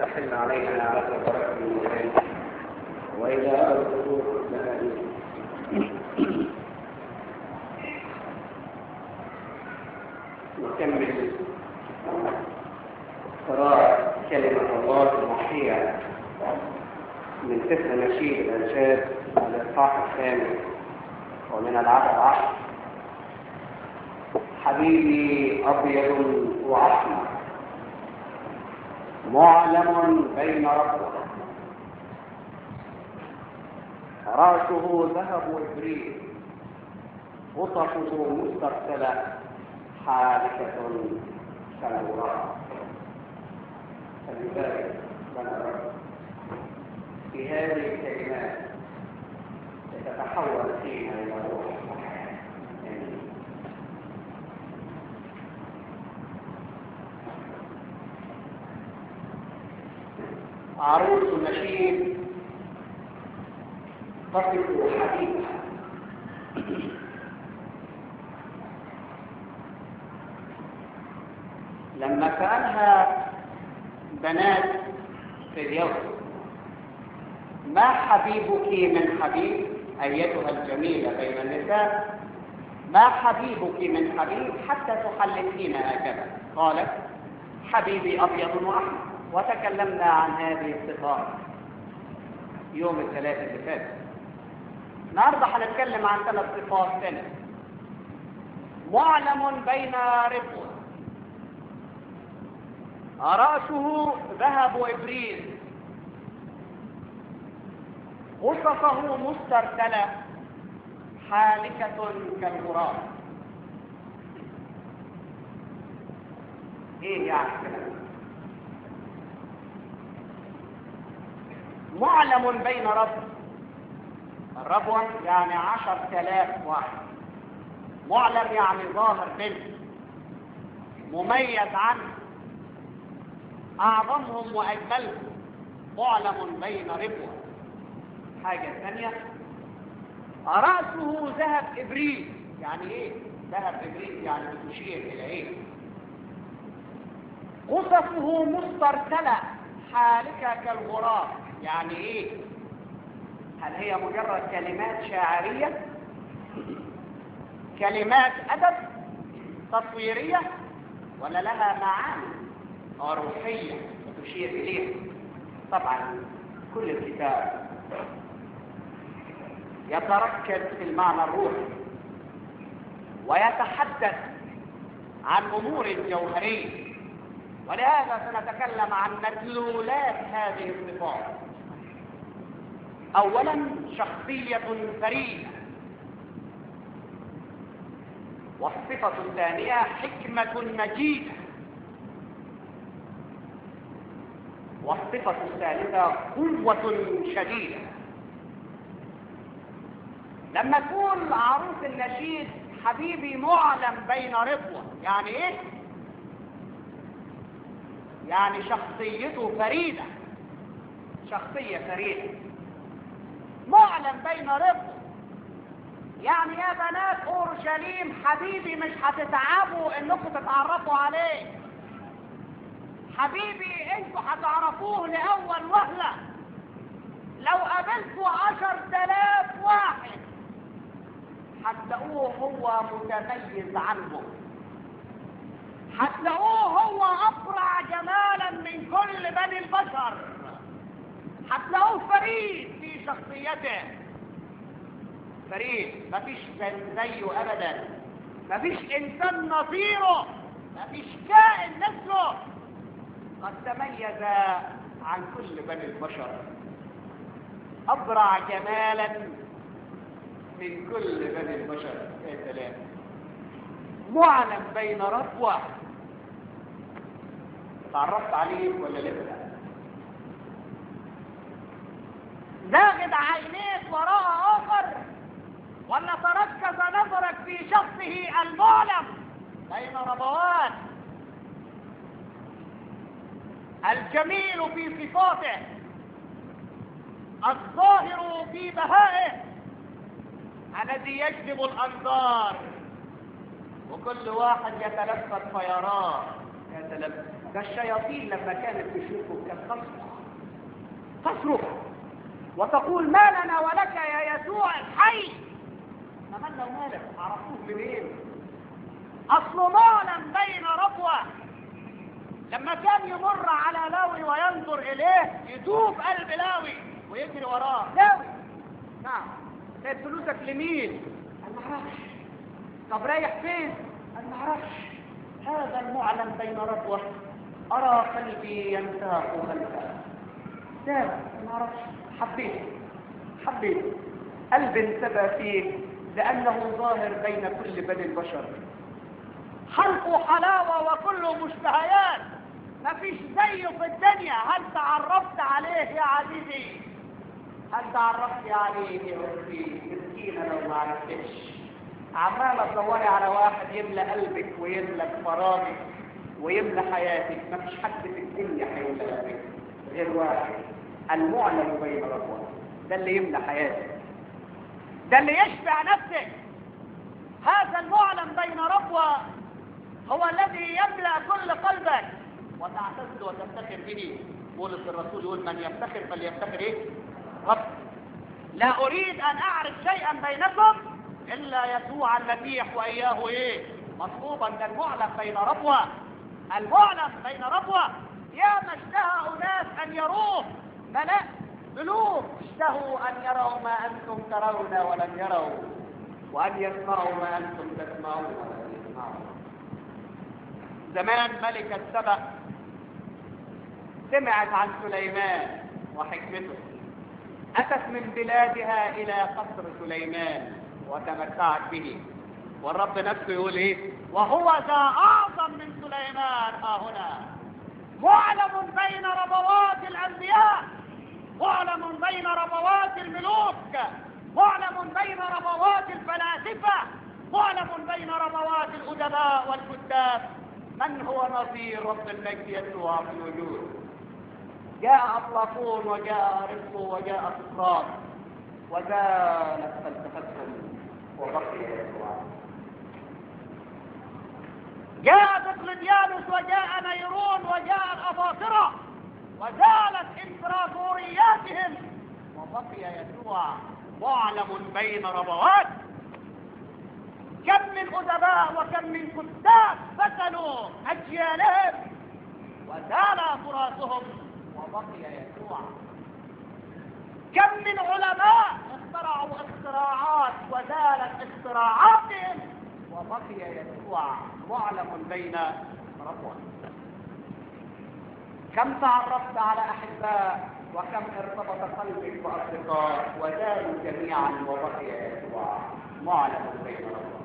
تحل علينا على البركة من الخير وإذا أردت لها نكمل قراءة كلمة الله المحية من سفر نشيد الأنشاد الإصحاح الثامن ومن العدد عشر حبيبي أبيض وأحمر معلم بين ربه رأسه ذهب إبريل قطفه مسترسلة حالكة كالوراء فلذلك لنا رب في هذه الكلمات تتحول فيها إلى روح الحياة عروس النشيد تصف حبيبها لما سألها بنات في اليوم ما حبيبك من حبيب أيتها الجميلة بين النساء ما حبيبك من حبيب حتى تحلفين هكذا قالت حبيبي أبيض وأحمر وتكلمنا عن هذه الصفات يوم الثلاثاء اللي فات النهارده هنتكلم عن ثلاث صفات ثانية معلم بين رفوة رأسه ذهب إبريل قصصه مسترسلة حالكة كالغراب ايه يعني الكلام معلم بين رب الربوة يعني عشر تلاف واحد معلم يعني ظاهر بنت مميز عنه أعظمهم وأجملهم معلم بين ربوة حاجة ثانية رأسه ذهب إبريل يعني إيه؟ ذهب إبريل يعني بتشير إلى إيه؟ قصصه مسترسلة حالكة كالغراب يعني إيه؟ هل هي مجرد كلمات شاعرية؟ كلمات أدب تصويرية ولا لها معاني روحية تشير إليها طبعا كل الكتاب يتركز في المعنى الروحي ويتحدث عن أمور جوهرية ولهذا سنتكلم عن مدلولات هذه الصفات أولا شخصية فريدة والصفة الثانية حكمة مجيدة والصفة الثالثة قوة شديدة لما تقول عروس النشيد حبيبي معلم بين رضوة يعني ايه يعني شخصيته فريدة شخصية فريدة معلم بين رضوة يعني يا بنات اورشليم حبيبي مش هتتعبوا انكم تتعرفوا عليه حبيبي انتوا هتعرفوه لاول وهلة لو قابلتوا عشر تلاف واحد هتلاقوه هو متميز عنهم هتلاقوه هو أبرع جمالا من كل بني البشر هتلاقوه فريد في شخصيته فريد مفيش زيه أبدا مفيش إنسان نظيره مفيش كائن مثله قد تميز عن كل بني البشر أبرع جمالا من كل بني البشر يا سلام معلم بين رفوة تعرفت عليه ولا لسه زاغد عينيك وراء آخر ولا تركز نظرك في شخصه المعلم بين ربوات الجميل في صفاته الظاهر في بهائه الذي يجذب الأنظار وكل واحد يتلفت فيراه يتلفت ده الشياطين لما كانت تشوفه كانت تصرخ تصرخ وتقول ما لنا ولك يا يسوع الحي ما مالنا ومالك عرفوه منين اصل معلم بين ربوه لما كان يمر على لاوي وينظر اليه يدوب قلب لاوي ويجري وراه لاوي نعم سايب فلوسك لمين قال ما اعرفش طب رايح فين قال ما اعرفش هذا المعلم بين ربوه ارى قلبي ينساق خلفه لا ما اعرفش حبيت حبيت قلب انتبه فيه لانه ظاهر بين كل بني البشر خلقه حلاوة وكله مشتهيات مفيش زيه في الدنيا هل تعرفت عليه يا عزيزي هل تعرفت عليه يا اختي مسكينة لو ما عرفتش عمالة تدوري على واحد يملى قلبك ويملى فراغك ويملى حياتك مفيش حد في الدنيا هيملى قلبك غير واحد المعلم بين ربوة ده اللي يملى حياتك ده اللي يشبع نفسك هذا المعلم بين ربوة هو الذي يملأ كل قلبك وتعتز وتفتخر به بولس الرسول يقول من يفتخر فليفتخر ايه رب لا اريد ان اعرف شيئا بينكم الا يسوع المسيح واياه ايه مطلوبا ده المعلم بين ربوة المعلم بين ربوة يا ما اشتهى اناس ان يروه ملأ ملوك اشتهوا ان يروا ما انتم ترون ولم يروا وان يسمعوا ما انتم تسمعون ولم يسمعوا زمان ملكة سبأ سمعت عن سليمان وحكمته أتت من بلادها إلى قصر سليمان وتمتعت به والرب نفسه يقول إيه وهو ذا أعظم من سليمان ها هنا معلم بين ربوات الأنبياء معلم بين ربوات الملوك معلم بين ربوات الفلاسفة معلم بين ربوات الأدباء والكتاب من هو نظير رب المجد يسوع في الوجود جاء أطلافون وجاء رزق وجاء سقراط وزالت فلسفتهم وبقي يسوع جاء دقلديانوس وجاء نيرون وجاء الأباطرة وزالت إمبراطورياتهم وبقي يسوع معلم بين ربوات كم من أدباء وكم من كتاب فسلوا أجيالهم وزال فراسهم وبقي يسوع كم من علماء اخترعوا اختراعات وزالت اختراعاتهم وبقي يسوع معلم بين ربوة كم تعرفت على أحباء وكم ارتبط قلبك بأصدقاء وزالوا جميعا وبقي يسوع معلم بين ربوة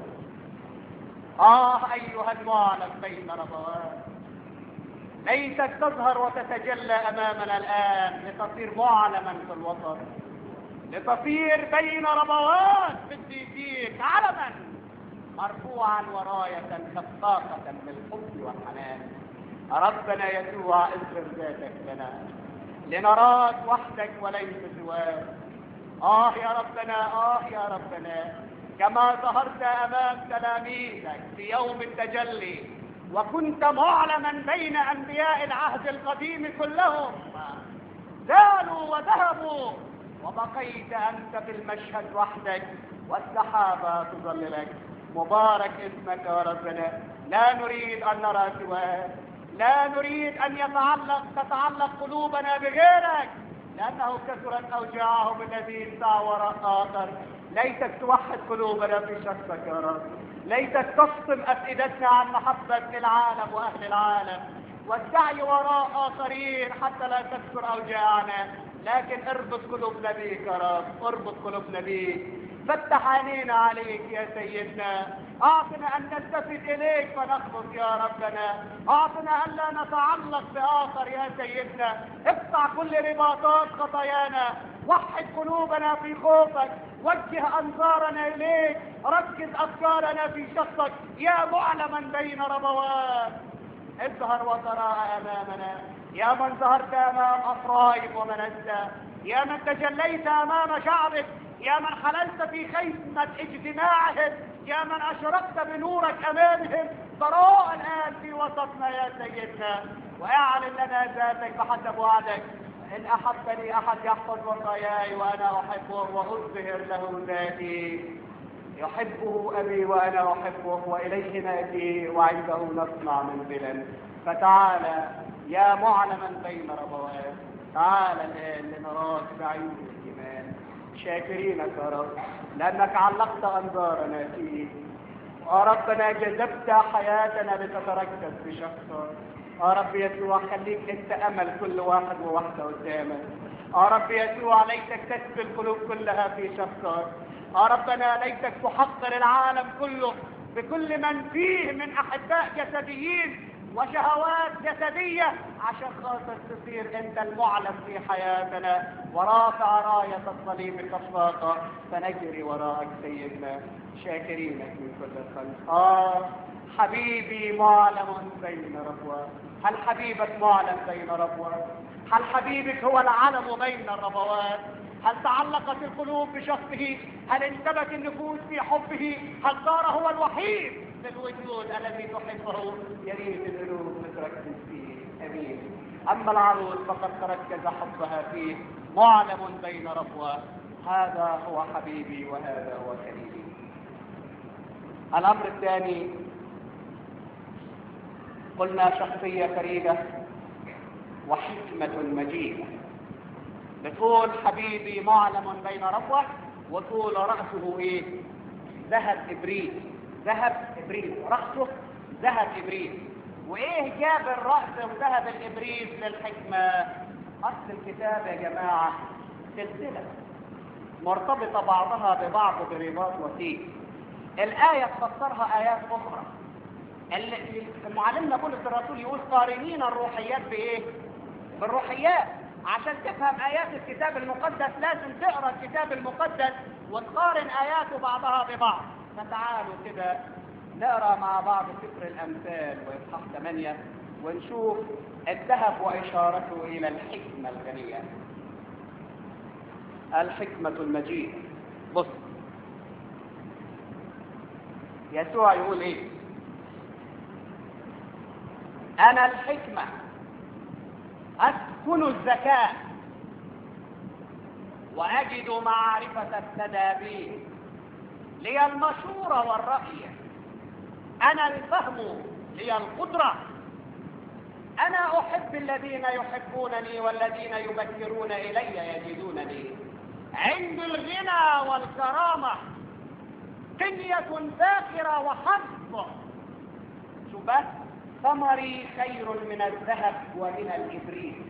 آه أيها المعلم بين ربوات ليتك تظهر وتتجلى أمامنا الآن لتصير معلما في الوسط لتصير بين ربوات بدي فيك علما مرفوعا وراية خفاقة بالحب والحنان ربنا يسوع اظهر ذاتك لنا لنراك وحدك وليس سواك آه يا ربنا آه يا ربنا كما ظهرت أمام تلاميذك في يوم التجلي وكنت معلما بين أنبياء العهد القديم كلهم زالوا وذهبوا وبقيت أنت في المشهد وحدك والسحابة تظللك مبارك اسمك يا ربنا لا نريد أن نرى سواك لا نريد أن يتعلق تتعلق قلوبنا بغيرك لأنه كثرت أوجاعهم الذين سعى وراء آخر ليتك توحد قلوبنا في شخصك يا رب ليتك تفصل أفئدتنا عن محبة العالم وأهل العالم والسعي وراء آخرين حتى لا تكثر أوجاعنا لكن اربط قلوبنا بيك يا رب اربط قلوبنا بيك فتح عينينا عليك يا سيدنا اعطنا ان نلتفت اليك فنخلص يا ربنا اعطنا ان لا نتعلق باخر يا سيدنا اقطع كل رباطات خطايانا وحد قلوبنا في خوفك وجه انظارنا اليك ركز افكارنا في شخصك يا معلما بين ربوات اظهر وتراءى امامنا يا من ظهرت امام افرايم ومنسى يا من تجليت امام شعبك يا من حللت في خيمة اجتماعهم يا من أشرقت بنورك أمامهم تراءى الآن في وسطنا يا سيدنا واعلن لنا ذاتك بحسب وعدك إن أحبني أحد يحفظ وصاياي وأنا أحبه وأظهر له ذاتي يحبه أبي وأنا أحبه وإليه نأتي وعنده نصنع منزلا فتعالى يا معلما بين ربوات تعالى الآن لنراك بعيون الإيمان شاكرينك يا رب لأنك علقت أنظارنا فيك وربنا جذبت حياتنا لتتركز بشخصك يا رب يسوع خليك انت امل كل واحد وواحده قدامك يا رب يسوع ليتك تسبي القلوب كلها في شخصك يا ربنا ليتك تحقر العالم كله بكل من فيه من احباء جسديين وشهوات جسدية عشان خاطر تصير انت المعلم في حياتنا ورافع راية الصليب الخفاقة فنجري وراءك سيدنا شاكرينك من كل الخلق آه حبيبي معلم بين ربوة هل حبيبك معلم بين ربوة هل حبيبك هو العلم بين الربوات هل تعلقت القلوب بشخصه هل انتبت النفوس في حبه هل صار هو الوحيد في الوجود الذي تحبه يريد القلوب تتركز فيه امين اما العروس فقد تركز حبها فيه معلم بين ربوة هذا هو حبيبي وهذا هو كريمي الامر الثاني قلنا شخصية فريدة وحكمة مجيدة بطول حبيبي معلم بين ربوة وطول رأسه ايه ذهب ابريل ذهب ابريل رأسه ذهب ابريل وايه جاب الرأس وذهب الابريل للحكمة اصل الكتاب يا جماعة سلسلة مرتبطة بعضها ببعض برباط وثيق الآية تفسرها آيات أخرى معلمنا بولس الرسول يقول قارنين الروحيات بايه بالروحيات عشان تفهم ايات الكتاب المقدس لازم تقرا الكتاب المقدس وتقارن اياته بعضها ببعض فتعالوا كده نقرا مع بعض سفر الامثال واصحاح 8 ونشوف الذهب واشارته الى الحكمه الغنيه الحكمه المجيده بص يسوع يقول ايه أنا الحكمة أسكن الذكاء وأجد معرفة التدابير لي المشورة والرأي أنا الفهم لي القدرة أنا أحب الذين يحبونني والذين يبكرون إلي يجدونني عند الغنى والكرامة كنية ذاكرة وحظ شو بس ثمري خير من الذهب ومن الإبريق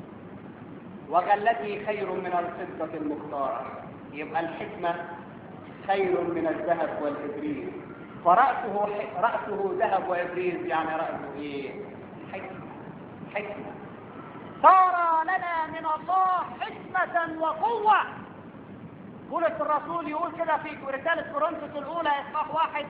وغلتي خير من الفضة المختارة يبقى الحكمة خير من الذهب والإبريق فرأسه رأسه ذهب وإبريق يعني رأسه إيه؟ حكمة حكمة صار لنا من الله حكمة وقوة بولس الرسول يقول كده في رسالة كورنثوس الأولى إصحاح واحد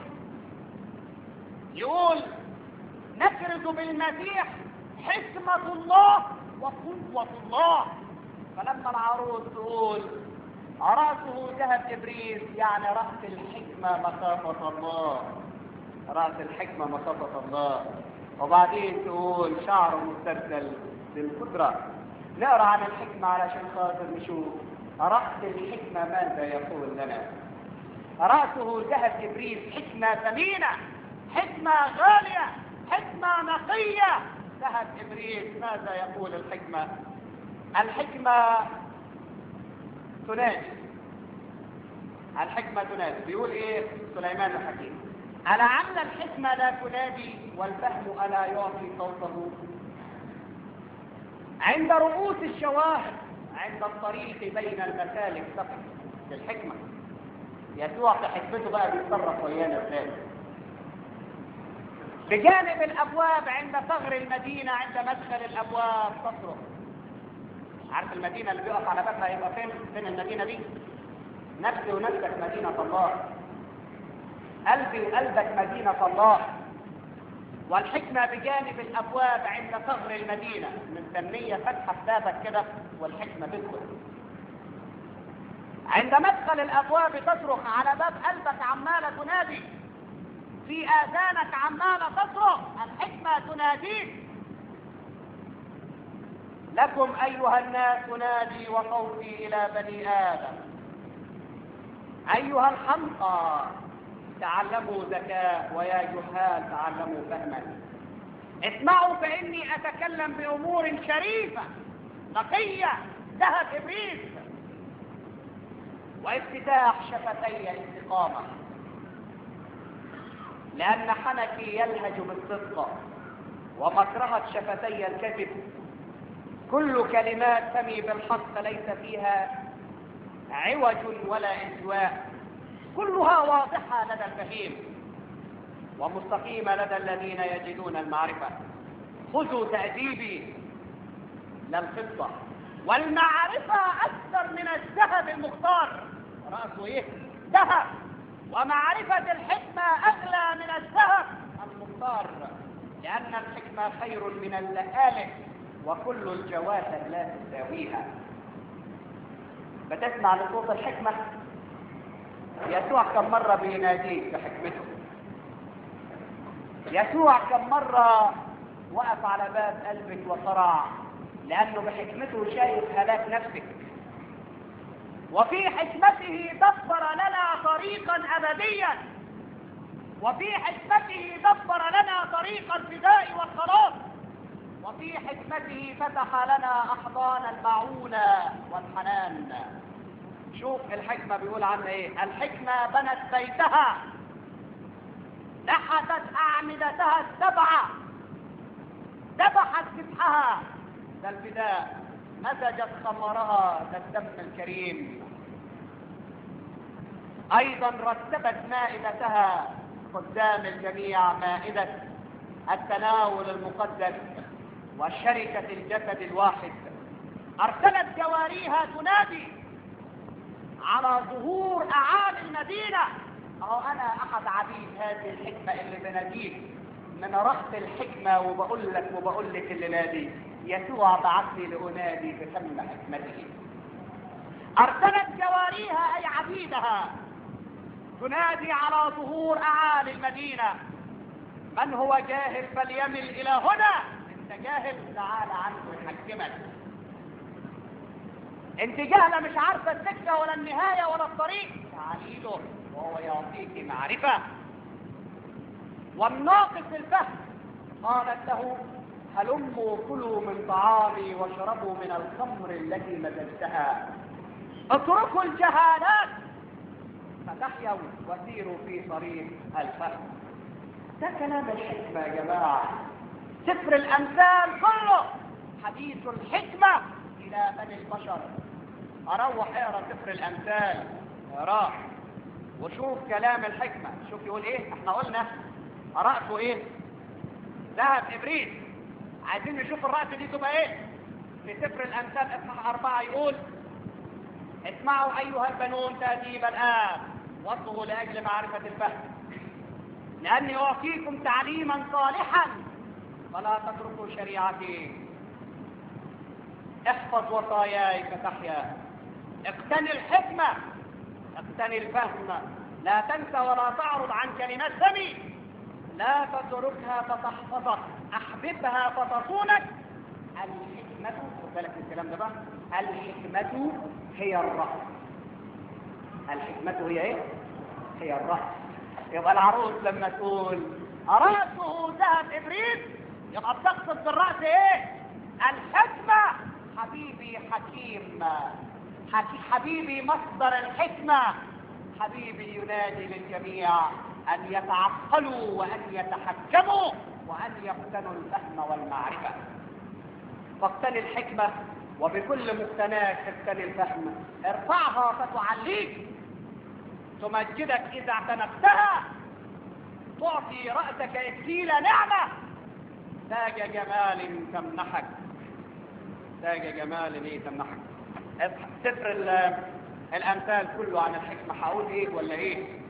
يقول نكرز بالمسيح حكمة الله وقوة الله فلما العروس تقول رأسه ذهب إبريس يعني رأس الحكمة مخافة الله رأس الحكمة مخافة الله وبعدين تقول شعره مسترسل بالقدرة نقرأ عن الحكمة علشان خاطر نشوف رأس الحكمة ماذا يقول لنا رأسه ذهب إبريس حكمة ثمينة حكمة غالية حكمة نقية ذهب إبريس ماذا يقول الحكمة الحكمة تنادي الحكمة تنادي بيقول ايه سليمان الحكيم ألعل الحكمة لا تنادي والفهم ألا يعطي صوته عند رؤوس الشواهد عند الطريق بين المسالك تقف للحكمة يسوع في حكمته بقى بيتصرف ويانا ازاي بجانب الابواب عند ثغر المدينة عند مدخل الابواب تصرخ عارف المدينة اللي بيقف على بابها يبقى فين فين المدينة دي نفسي ونفسك مدينة الله قلبي وقلبك مدينة الله والحكمة بجانب الأبواب عند ثغر المدينة مستنية فتحة بابك كده والحكمة تدخل عند مدخل الأبواب تصرخ على باب قلبك عمالة تنادي في آذانك عمالة تصرخ الحكمة تناديك لكم أيها الناس نادي وصوتي إلى بني آدم أيها الحمقى تعلموا ذكاء ويا جهال تعلموا فهما اسمعوا فإني أتكلم بأمور شريفة نقية ذهب إبليس وافتتاح شفتي الاستقامة لأن حنكي يلهج بالصدق ومكرهة شفتي الكذب كل كلمات فمي بالحق ليس فيها عوج ولا انتواء كلها واضحة لدى الفهيم ومستقيمة لدى الذين يجدون المعرفة خذوا تأديبي للخطة والمعرفة أكثر من الذهب المختار رأسه إيه؟ ذهب ومعرفة الحكمة أغلى من الذهب المختار لأن الحكمة خير من اللآلئ وكل الجواهر لا تساويها بتسمع لصوت الحكمة يسوع كم مرة بيناديك بحكمته يسوع كم مرة وقف على باب قلبك وصرع لأنه بحكمته شايف هلاك نفسك وفي حكمته دبر لنا طريقا أبديا وفي حكمته دبر لنا طريق الفداء والخلاص وفي حكمته فتح لنا أحضان المعونة والحنان شوف الحكمة بيقول عنها ايه الحكمة بنت بيتها نحتت أعمدتها السبعة ذبحت ذبحها ذا الفداء مزجت خمرها ذا الدم الكريم أيضا رتبت مائدتها قدام الجميع مائدة التناول المقدس وشركة الجسد الواحد أرسلت جواريها تنادي على ظهور أعالي المدينة أهو أنا أحد عبيد هذه الحكمة اللي بناديك من رحت الحكمة وبقول لك وبقول لك اللي نادي يسوع بعثني لأنادي بفم حكمته أرسلت جواريها أي عبيدها تنادي على ظهور أعالي المدينة من هو جاهل فليمل إلى هنا أنت جاهل تعال عنه يحكمك أنت جاهلة مش عارفة السكة ولا النهاية ولا الطريق تعالي له وهو يعطيك معرفة والناقص الفهم قالت له هلموا كلوا من طعامي واشربوا من الخمر التي مزجتها اتركوا الجهالات فتحيوا وسيروا في طريق الفهم ده كلام الحكمة يا جماعة سفر الأمثال كله حديث الحكمة إلى بني البشر أروح اقرا سفر الأمثال اقراه وشوف كلام الحكمة شوف يقول ايه احنا قلنا رأسه ايه ذهب ابريس عايزين نشوف الرأس دي تبقى ايه في سفر الامثال اصحاح اربعة يقول اسمعوا ايها البنون تأديب الآن واصغوا لاجل معرفة الفهم لاني اعطيكم تعليما صالحا فلا تتركوا شريعتي احفظ وصاياي فتحيا اقتني الحكمة اقتني الفهم لا تنسى ولا تعرض عن كلمات فمي لا تتركها فتحفظك احببها فتصونك الحكمة خد بالك من الكلام ده بقى الحكمة هي الرأس الحكمة هي ايه؟ هي الرأس يبقى العروس لما تقول رأسه ذهب ابريل يبقى بتقصد بالرأس ايه؟ الحكمة حبيبي حكيم حكي حبيبي مصدر الحكمة حبيبي ينادي للجميع أن يتعقلوا وأن يتحكموا وأن يقتنوا الفهم والمعرفة فاقتني الحكمة وبكل مقتناك اقتني الفهم ارفعها فتعليك تمجدك إذا اعتنقتها تعطي رأسك إكليل نعمة تاج جمال تمنحك تاج جمال ايه تمنحك سفر الامثال كله عن الحكمة هقول ايه ولا ايه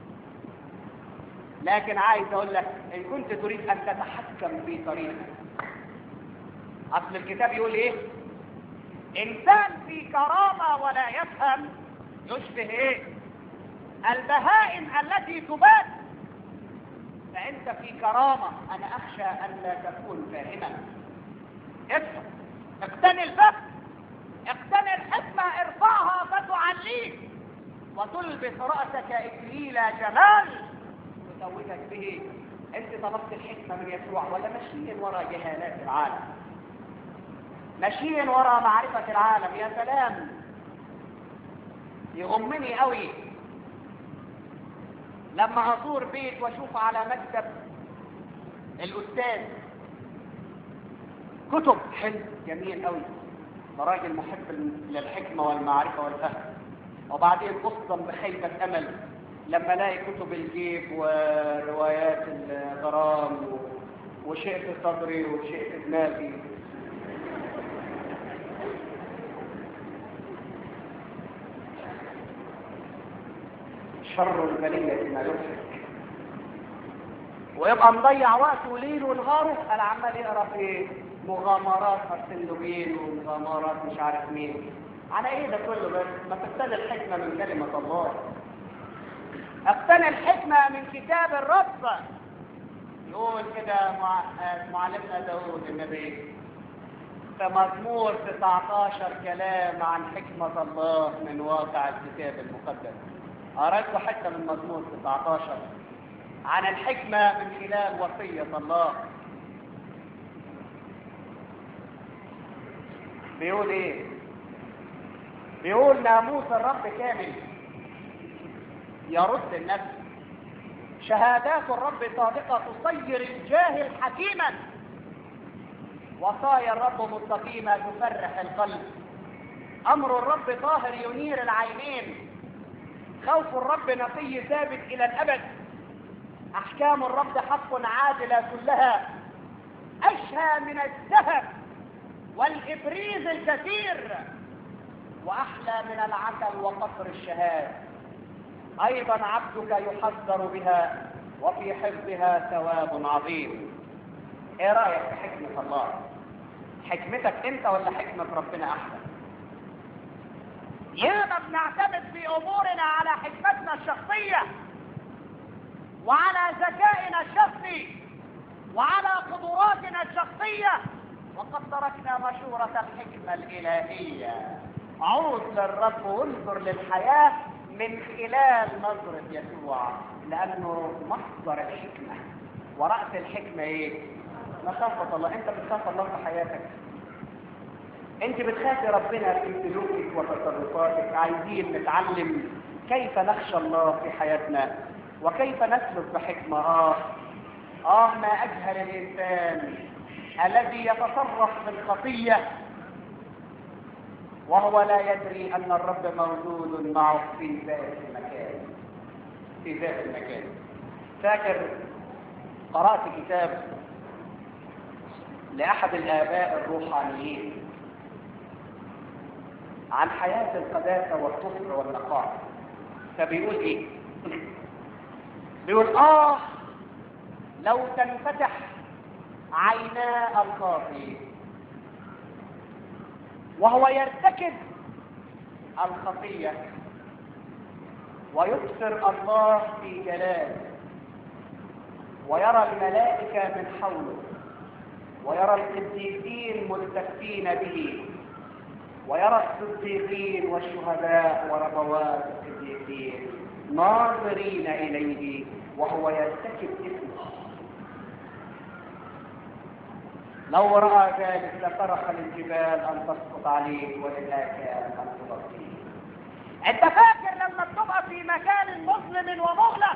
لكن عايز اقول لك ان كنت تريد ان تتحكم في طريقك اصل الكتاب يقول ايه انسان في كرامة ولا يفهم يشبه ايه البهائم التي تبات فانت في كرامة انا اخشى ان لا تكون فاهما افهم اقتني الفهم اقتني الحكمة ارفعها فتعليك وتلبس رأسك إكليل جمال تزوجك به انت طلبت الحكمة من يسوع ولا ماشيين وراء جهالات العالم ماشيين وراء معرفة العالم يا سلام يغمني قوي لما ازور بيت واشوف على مكتب الاستاذ كتب حلو جميل قوي راجل محب للحكمة والمعرفة والفهم وبعدين اصدم بخيبة امل لما الاقي كتب الجيب وروايات الغرام وشيء في صدري وشيء في دماغي شر البلية ما يضحك ويبقى مضيع وقته ليل ونهاره انا عمال يقرا في مغامرات ارسنلوجين ومغامرات مش عارف مين على ايه ده كله بس ما تقتني الحكمة من كلمة الله اقتني الحكمة من كتاب الرب يقول كده مع... معلمنا داود النبي في مزمور 19 كلام عن حكمة الله من واقع الكتاب المقدس قرأت حتى من مزمور 19 عن الحكمة من خلال وصية الله بيقول ايه بيقول ناموس الرب كامل يرد النفس شهادات الرب صادقة تصير الجاهل حكيما وصايا الرب مستقيمة تفرح القلب أمر الرب طاهر ينير العينين خوف الرب نقي ثابت إلى الأبد أحكام الرب حق عادلة كلها أشهى من الذهب والإبريز الكثير وأحلى من العسل وقصر الشهاد أيضا عبدك يحذر بها وفي حفظها ثواب عظيم ايه رأيك في حكمة الله حكمتك انت ولا حكمة ربنا احسن ياما بنعتمد في امورنا على حكمتنا الشخصية وعلى ذكائنا الشخصي وعلى قدراتنا الشخصية وقد تركنا مشورة الحكمة الإلهية عود للرب وانظر للحياة من خلال نظرة يسوع لأنه مصدر الحكمة ورأس الحكمة ايه؟ مخافة الله انت بتخاف الله في حياتك انت بتخافي ربنا في سلوكك وتصرفاتك عايزين نتعلم كيف نخشى الله في حياتنا وكيف نسلك بحكمة اه اه ما اجهل الانسان الذي يتصرف بالخطية وهو لا يدري ان الرب موجود معه في ذات المكان في ذات المكان فاكر قرأت كتاب لأحد الآباء الروحانيين عن حياة القداسة والطهر والنقاء فبيقول ايه بيقول اه لو تنفتح عينا الخاطئ وهو يرتكب الخطية ويبصر الله في جلاله ويرى الملائكة من حوله ويرى القديسين ملتفين به ويرى الصديقين والشهداء وربوات القديسين ناظرين إليه وهو يرتكب اسمه لو رأى ذلك لفرح الجبال أن تسقط عليه ولذا كان أن تغطيه أنت فاكر لما بتبقى في مكان مظلم ومغلق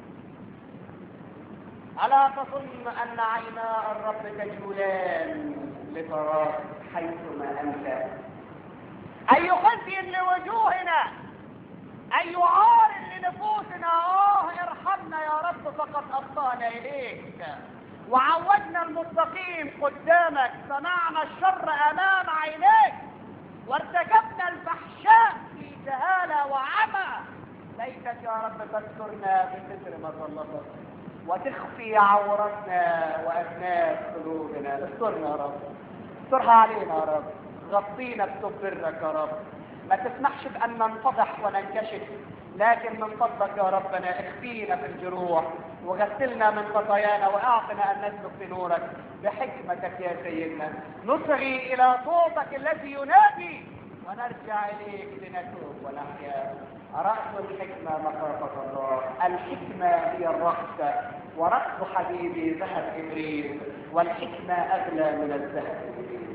ألا تظن أن عينا الرب تجولان لتراك حيثما أنت أي خزي لوجوهنا أي عار لنفوسنا آه ارحمنا يا رب فقد أخطأنا إليك وعودنا المستقيم قدامك صنعنا الشر أمام عينيك وارتكبنا الفحشاء في جهالة وعمى ليتك يا رب تذكرنا بستر مظلتك وتخفي عورتنا وأبناء قلوبنا استرنا يا رب استرها علينا يا رب غطينا بتوب برك يا رب ما تسمحش بأن ننفضح وننكشف لكن من فضلك يا ربنا اخفينا في الجروح وغسلنا من خطايانا واعطنا ان نسلك في نورك بحكمتك يا سيدنا نصغي الى صوتك الذي ينادي ونرجع اليك لنتوب ونحيا رأس الحكمة مخافة الله الحكمة هي الرقص ورقص حبيبي ذهب إبريل والحكمة أغلى من الذهب إبريل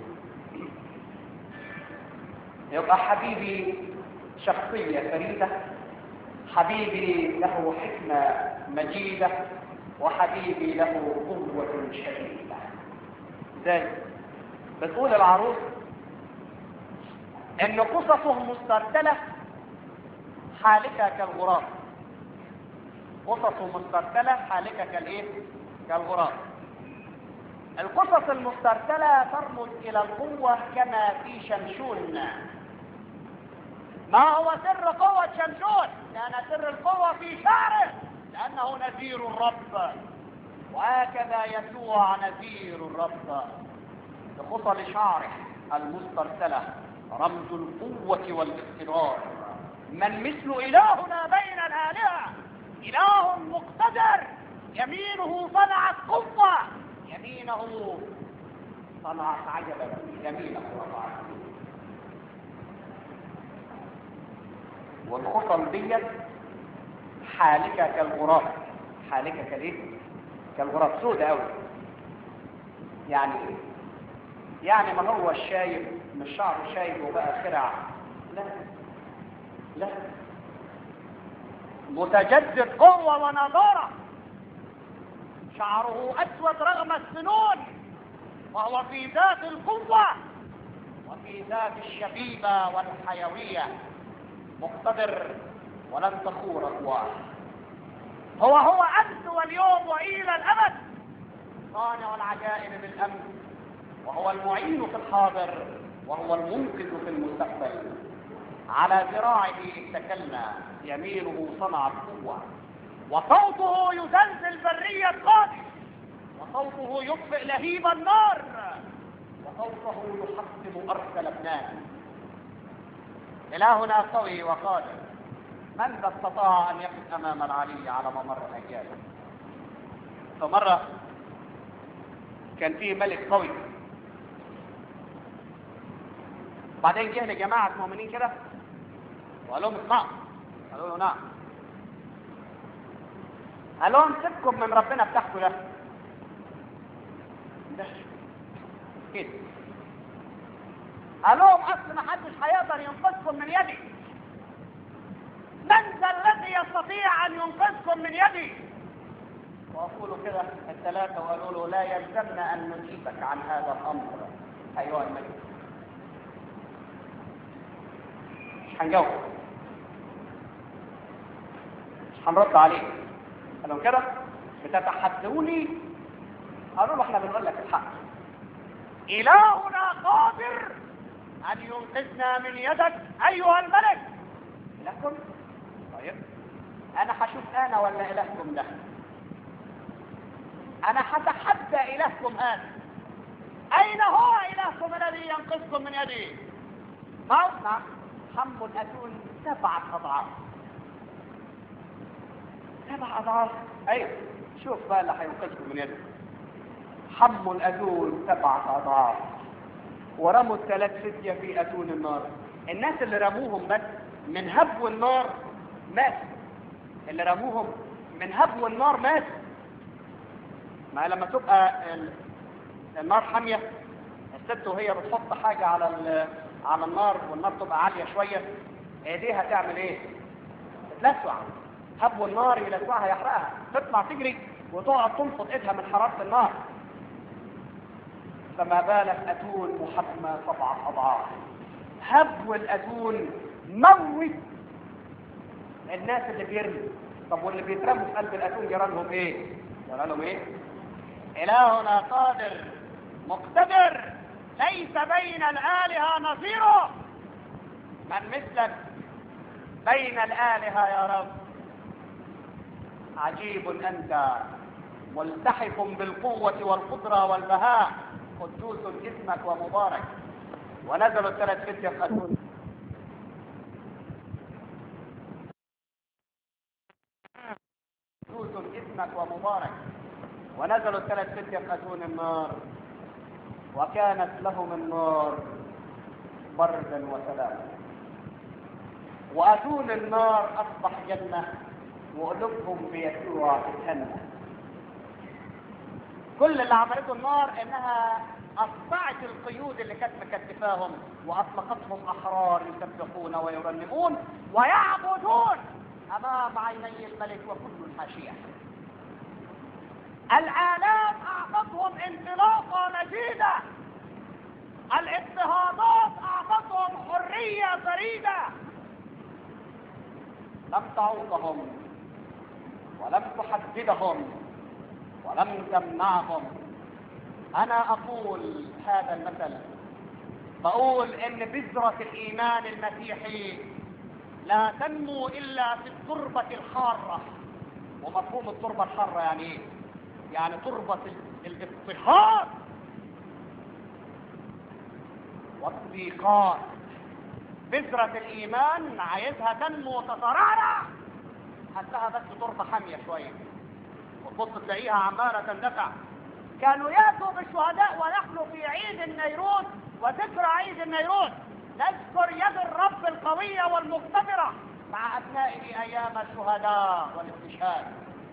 يبقى حبيبي شخصية فريدة حبيبي له حكمة مجيدة وحبيبي له قوة شديدة ازاي بتقول العروس ان قصصه مسترسلة حالكة كالغراب قصصه مسترسلة حالكة كالايه كالغراب القصص المسترسلة ترمز الى القوة كما في شمشون ما هو سر قوة شمشون كان سر القوة في شعره لأنه نذير الرب وهكذا يسوع نذير الرب بخصل شعره المسترسلة رمز القوة والاقتدار من مثل إلهنا بين الآلهة إله مقتدر يمينه صنعت قوة يمينه صنعت عجبا يمينه رفعت والخصم ديت حالكة كالغراب حالكة كالايه كالغراب سودة قوي يعني ايه يعني ما هو الشايب مش شعره شايب وبقى خرع لا لا متجدد قوة ونضارة شعره أسود رغم السنون وهو في ذات القوة وفي ذات الشبيبة والحيوية مقتدر ولن تخور أقواه هو هو أمس واليوم وإلى الأبد صانع العجائب بالأمس وهو المعين في الحاضر وهو المنقذ في المستقبل على ذراعه اتكلنا يمينه صنع القوة وصوته يزلزل برية قادس وصوته يطفئ لهيب النار وصوته يحطم أرض لبنان إلهنا قوي وقادر من ذا استطاع أن يقف أمام العلي على ممر الأجيال فمرة كان فيه ملك قوي بعدين جه لجماعة مؤمنين كده وقال لهم اسمعوا قالوا له نعم قال لهم سيبكم من ربنا بتاعكم ده ده كده قال لهم اصل ما حدش هيقدر ينقذكم من يدي من ذا الذي يستطيع ان ينقذكم من يدي وقولوا كده الثلاثه وقالوا له لا يلزمنا ان نجيبك عن هذا الامر ايها الملك مش هنجاوب مش هنرد عليه قال لهم كده بتتحدوني قالوا له احنا بنقول لك الحق إلهنا قادر أن ينقذنا من يدك أيها الملك إلهكم طيب أنا هشوف أنا ولا إلهكم ده أنا هتحدى إلهكم هذا أين هو إلهكم الذي ينقذكم من يدي موتنا حم أتون سبعة أضعاف سبع أضعاف أيوه شوف بقى اللي هينقذكم من يدي حم الأتون سبعة أضعاف ورموا الثلاث فتية في أتون النار الناس اللي رموهم بس من هبو النار مات اللي رموهم من هبو النار مات ما لما تبقى ال- النار حامية الست وهي بتحط حاجة على ال- على النار والنار تبقى عالية شوية ايديها تعمل ايه؟ تتلسع هبو النار يلسعها يحرقها تطلع تجري وتقعد تنفض ايدها من حرارة النار فما بالك أتون محمى سبعة أضعاف هبو الأتون موت الناس اللي بيرموا طب واللي بيترموا في قلب الأتون جرى لهم إيه؟ جرى لهم إيه؟ إلهنا قادر مقتدر ليس بين الآلهة نظيره من مثلك بين الآلهة يا رب عجيب أنت ملتحق بالقوة والقدرة والبهاء قدوس اسمك ومبارك ونزلوا الثلاث فتية في أتون قدوس اسمك ومبارك ونزلوا الثلاث فتية أتون النار وكانت لهم النار بردا وسلاما وأتون النار أصبح جنة وقلوبهم بيسوع جنة كل اللي عملته النار انها قطعت القيود اللي كانت مكتفاهم واطلقتهم احرار يسبحون ويرنمون ويعبدون امام عيني الملك وكل الحاشيه الآلام أعطتهم انطلاقة مجيدة الاضطهادات أعطتهم حرية فريدة لم تعوقهم ولم تحددهم ولم تمنعهم أنا أقول هذا المثل بقول إن بذرة الإيمان المسيحي لا تنمو إلا في التربة الحارة ومفهوم التربة الحارة يعني إيه؟ يعني تربة الاضطهاد والضيقات بذرة الإيمان عايزها تنمو وتترعرع هتلاقيها بس تربة حامية شوية وتبص تلاقيها عمالة تندفع كانوا يأتوا بالشهداء ونحن في عيد النيروز وذكرى عيد النيروز نذكر يد الرب القوية والمقتدرة مع أبنائه أيام الشهداء والاستشهاد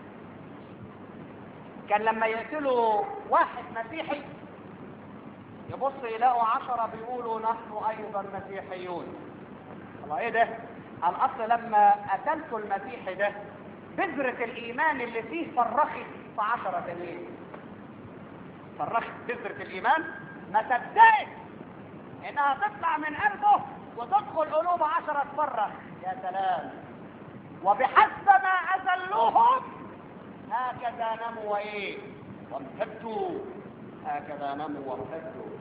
كان لما يقتلوا واحد مسيحي يبص يلاقوا عشرة بيقولوا نحن أيضا مسيحيون الله إيه ده؟ الأصل لما قتلت المسيحي ده بذرة الإيمان اللي فيه صرخت في عشرة تانيين صرخت بذرة الإيمان ما صدقت إنها تطلع من قلبه وتدخل قلوب عشرة تصرخ يا سلام وبحسب ما أذلوهم هكذا نموا وإيه وامتدوا هكذا نموا وامتدوا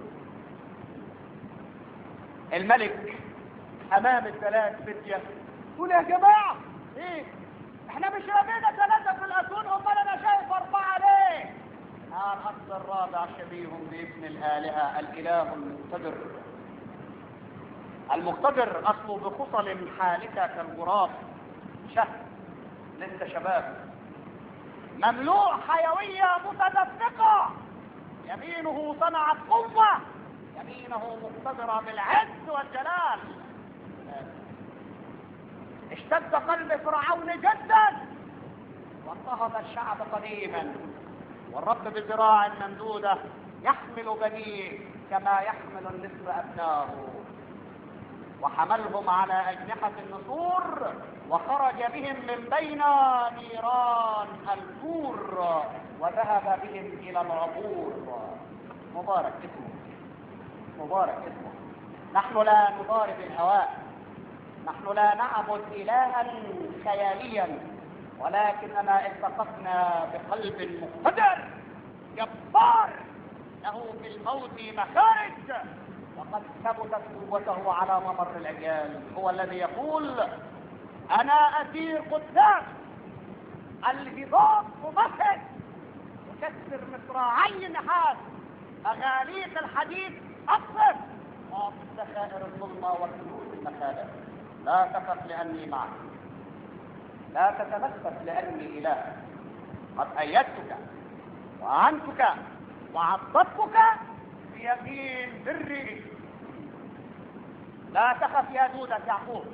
الملك أمام الثلاث فتية يقول يا جماعة إيه احنا مش رمينا ثلاثة في الأتون أمال أنا شايف أربعة ليه؟ آه الأصل الرابع شبيه بابن الآلهة الإله المقتدر المقتدر أصله بخصل حالكة كالغراب شهر لسه شباب مملوء حيوية متدفقة يمينه صنعت قوة يمينه مقتدرة بالعز والجلال اشتد قلب فرعون جدا واضطهد الشعب قديما والرب بذراع ممدودة يحمل بنيه كما يحمل النسر أبناه وحملهم على أجنحة النسور وخرج بهم من بين نيران الكور وذهب بهم إلى العبور مبارك اسمه مبارك اسمه نحن لا نضارب الهواء نحن لا نعبد إلها خياليا ولكننا التقطنا بقلب مقتدر جبار له في الموت مخارج وقد ثبتت قوته على ممر الاجيال هو الذي يقول انا اسير قدام الهضاب ممهد يكسر مصراعي النحاس مغاليق الحديد اقصر واعطي الذخائر الظلمه والكنوز المخالف لا تخف لاني معك لا تتنفس لاني اله قد ايدتك واعنتك وعضدتك بيمين بري لا تخف يا دودة يعقوب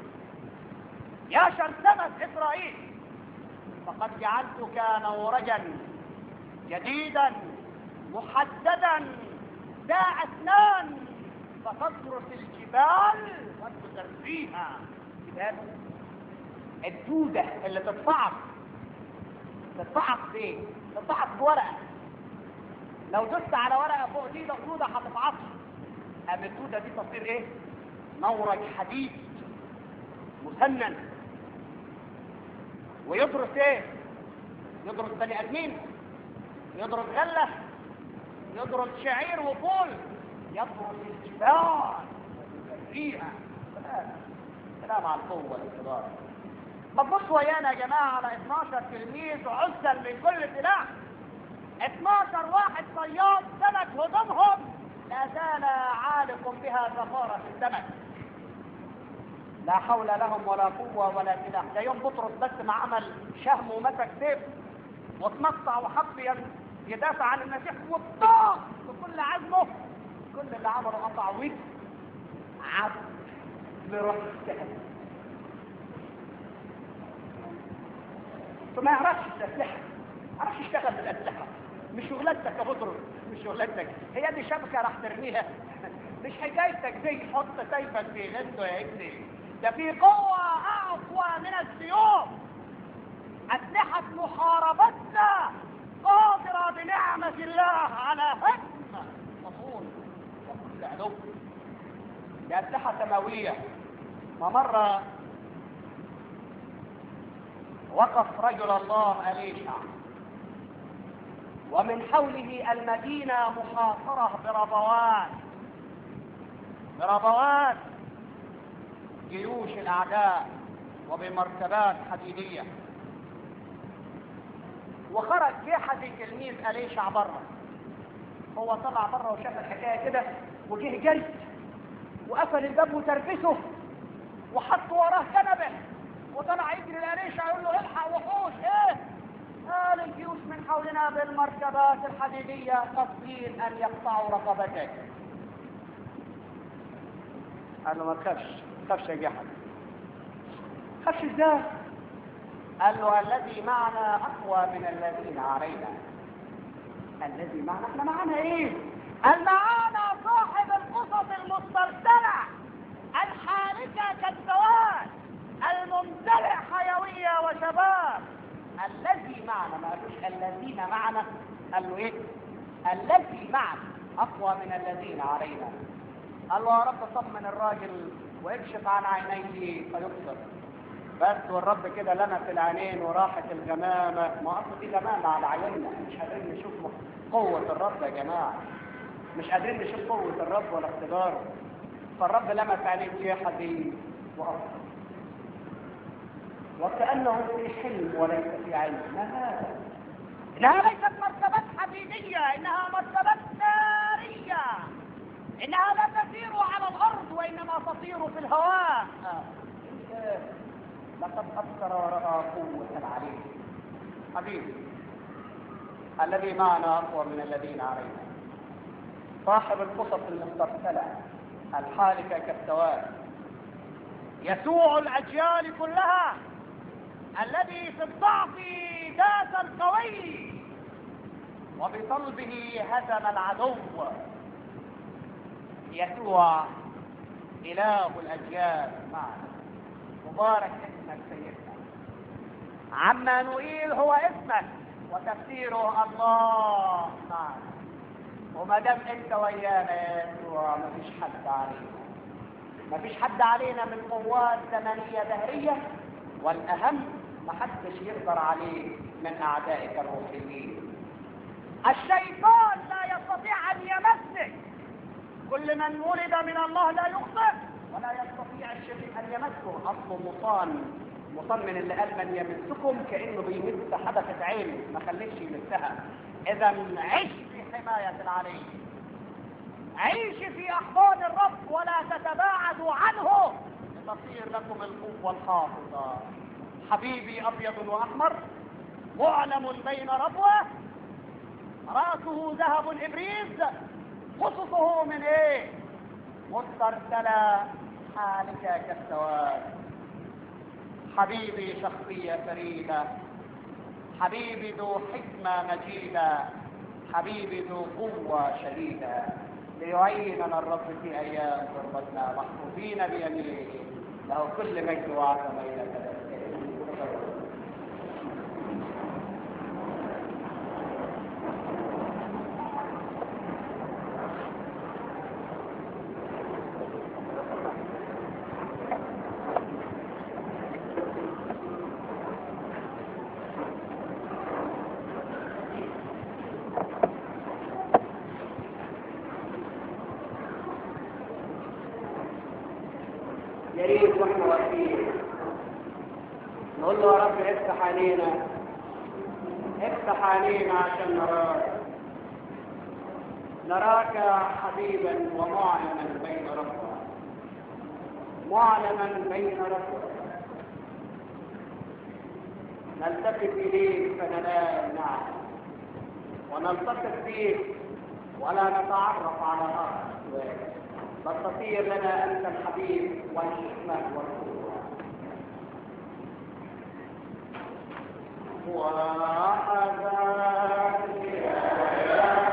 يا شرذمة إسرائيل فقد جعلتك نورجا جديدا محددا ذا أسنان فتطرس الجبال وتزريها جبال الدودة اللي تتفعص تتفعص بايه؟ تتفعص بورقة لو دست على ورقة فوق دي دودة هتتعصر أما الدودة دي تصير ايه؟ مورج حديد مسنن ويدرس ايه؟ يدرس بني ادمين يدرس غلة يدرس شعير وفول يدرس الجبال فيها سلام سلام على القوة والاقتدار ما تبص ويانا يا جماعة على 12 تلميذ عزل من كل سلاح 12 واحد صياد سمك هدومهم لا زال عالق بها زفارة السمك لا حول لهم ولا قوة ولا سلاح ده يوم بطرس بس ما عمل شهم ومسك سيف واتنطع وحط يدافع عن المسيح وطاق بكل عزمه كل اللي عمله قطع وجه عبد لروح السهل فما يعرفش الأسلحة ما يعرفش يشتغل بالأسلحة مش شغلتك يا بطرس مش شغلتك هي دي شبكة راح ترميها مش حكايتك زي حط سيفك في غزه يا ابني ده في قوة أقوى من السيوف أسلحة محاربتنا قادرة بنعمة الله على هدم مصول وكل عدو دي أسلحة سماوية ومرة وقف رجل الله أليشع ومن حوله المدينة محاصرة بربوات بربوات جيوش الأعداء وبمركبات حديدية وخرج جحدي تلميذ أليشع بره هو طلع بره وشاف الحكاية كده وجه جري وقفل الباب وتربسه وحط وراه كنبه وطلع يجري لأليشع يقول له الحق وحوش ايه قال الجيوش من حولنا بالمركبات الحديدية قصدين أن يقطعوا رقبتك قال له ما تخافش ما تخافش يا جحد خافش ازاي قال له الذي معنا اقوى من الذين علينا الذي معنا احنا معنا ايه قال معانا صاحب القصص المسترسلة الحالكة كالسواد الممتلئ حيوية وشباب الذي معنا ما قالوش الذين معنا قال له ايه الذي معنا اقوى من الذين علينا قال له يا رب طمن الراجل واكشف عن عينيه فيبصر بس والرب كده لمس العينين وراحت الغمامة ما أصل دي غمامة على عيوننا مش قادرين نشوف قوة الرب يا جماعة مش قادرين نشوف قوة الرب ولا اختباره فالرب لمس عينيه في حديد وأبصر وكأنه في حلم وليس في علم ما هذا إنها ليست مركبات حديدية إنها مركبات نارية إنها لا تسير على الأرض وإنما تطير في الهواء لقد أبصر ورأى قوة عليه حبيبي الذي معنا أقوى من الذين علينا صاحب القصص المسترسلة الحالكة كالسواد يسوع الأجيال كلها الذي في الضعف داس القوي وبصلبه هزم العدو يسوع إله الأجيال معنا مبارك اسمك سيدنا عمانوئيل هو اسمك وتفسيره الله معنا وما دام انت ويانا يا يسوع مفيش حد علينا مفيش حد علينا من قوات زمنية دهرية والأهم محدش يقدر عليه من أعدائك الروحيين الشيطان لا يستطيع أن يمسك كل من ولد من الله لا يخطئ ولا يستطيع الشريك ان يمسه اصله مصان مصان من اللي قال من يمسكم كانه بيمس حدثة عين ما خليش يمسها اذا عش في حماية العلي عيش في احضان الرب ولا تتباعدوا عنه لتصير لكم القوة الحافظة حبيبي ابيض واحمر معلم بين ربوة راسه ذهب ابريز قصصه من ايه مسترسلة حالك كالسواد حبيبي شخصية فريدة حبيبي ذو حكمة مجيدة حبيبي ذو قوة شديدة ليعيننا الرب في أيام غربتنا محفوظين بيمينه له كل مجد وعظمة إلى نقول له يا رب افتح علينا افتح علينا عشان نراك نراك حبيبا ومعلما بين ربنا معلما بين رسول نلتفت إليك فننال نعم ونلتقط فيك ولا نتعرف على آخر بل تصير لنا أنت الحبيب والحكمة والقوة وحذارك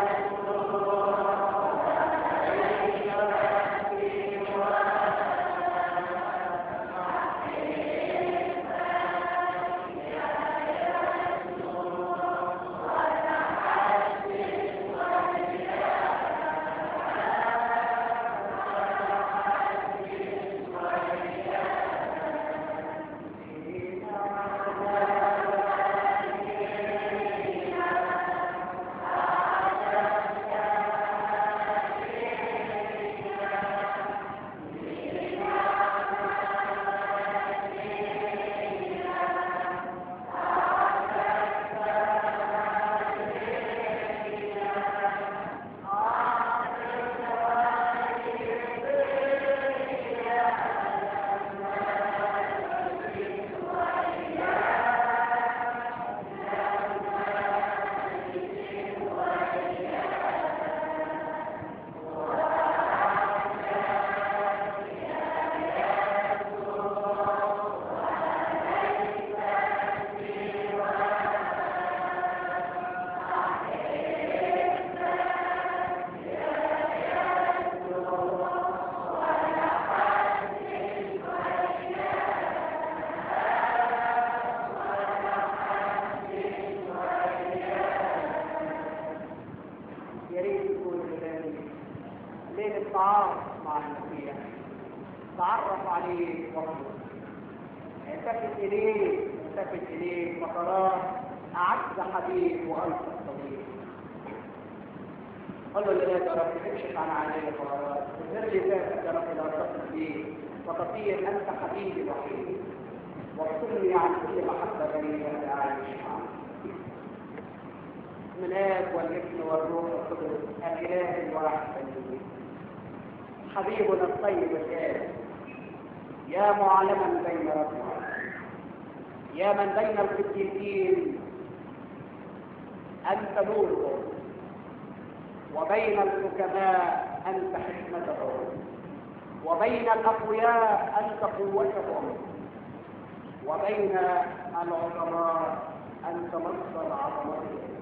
يا ريت يكون كذلك ليلة تعارف مع المسيح تعرف عليه وحده التفت إليه التفت إليه فتراه أعز حبيب وألطف صديق قال له لله يا رب اكشف عن علي قرارات وسر لي ذاتك يا رب لا تصل بي وتصير أنت حبيبي الوحيد واغفرني عن كل محبة غريبة أعيش معك من الاب والابن والروح القدس الاله الواحد الجديد حبيبنا الطيب الآن يا معلما بين ربنا يا من بين القديسين أنت نورهم وبين الحكماء أنت حكمتهم وبين الأقوياء أنت قوتهم وبين العظماء أنت مصدر عظمتهم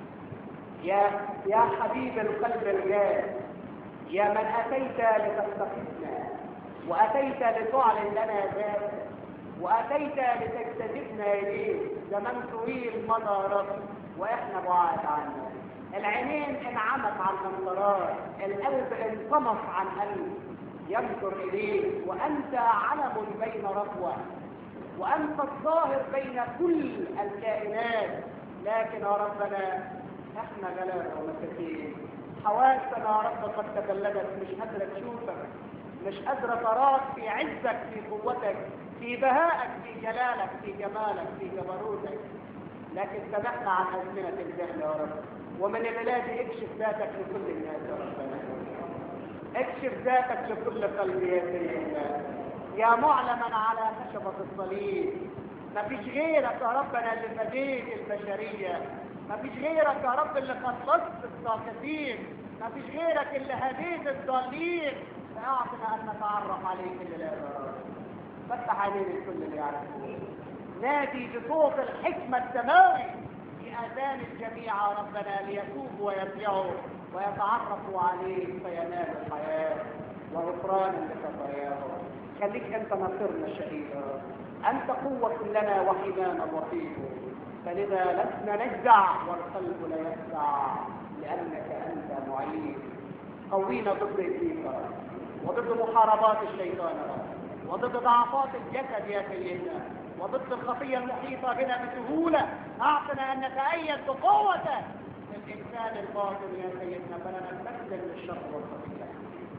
يا يا حبيب القلب الجاد يا من أتيت لتستقيمنا وأتيت لتعلن لنا ذاتك وأتيت لتجتذبنا إليك زمن طويل مضى رب وإحنا بعاد عنك العينين انعمت عن المنظرات القلب انطمس عن قلب ينظر إليك وأنت علم بين ربوة وأنت الظاهر بين كل الكائنات لكن يا ربنا احنا غلابة ومساكين حواسنا يا رب قد تبلدت مش قادرة تشوفك مش قادرة تراك في عزك في قوتك في بهائك في جلالك في جمالك في جبروتك لكن سمحنا عن أزمنة الجهل يا رب ومن البلاد اكشف ذاتك لكل الناس يا ربنا اكشف ذاتك لكل قلب يا سيدنا يا معلما على خشبة الصليب ما فيش غيرك يا ربنا اللي فديت البشرية ما فيش غيرك يا رب اللي خلصت الساقطين ما فيش غيرك اللي هديت الضالين فاعطنا ان نتعرف عليك اللي لا فتح علينا الكل اللي يعرفه نادي بصوت الحكمة السماوي في اذان الجميع يا ربنا ليتوبوا ويرجعوا ويتعرفوا عليك فينالوا الحياة وغفرانا لخطاياهم خليك انت ناصرنا الشهيد يا رب انت قوة لنا وحمانا وطيب فلذا لسنا نجزع والقلب لا يجزع لانك انت معين قوينا ضد ابليس يا رب وضد محاربات الشيطان يا رب وضد ضعفات الجسد يا سيدنا وضد الخطية المحيطة بنا بسهولة أعطنا أن نتأيد بقوة الإنسان الباطن يا سيدنا فلا نستسلم للشر والخطية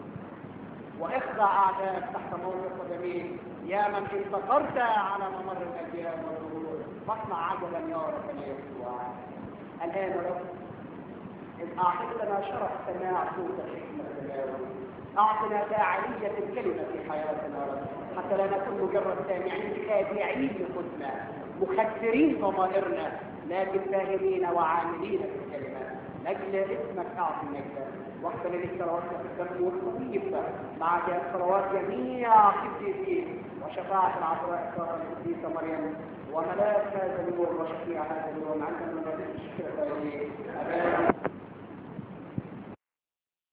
واخضع أعدائك تحت موقف قدميك يا من انتصرت على ممر الأجيال والظهور فاصنع عجلا يا رب يا يسوع الآن يا رب إذ أعطيتنا شرف سماع صوت الحكمة السماوي اعطنا فاعلية الكلمة في حياتنا يا رب حتى لا نكون مجرد سامعين خادعين لقدنا مخدرين ضمائرنا لكن فاهمين وعاملين في الكلمات لاجل اسمك اعطي مجدا واغفر لي الصلوات الدم والخفيف مع صلوات جميع قديسين وشفاعة العذراء الصالحة القديسة مريم وملاك هذا النور وشفيع هذا اليوم عندنا من الشكر الأباني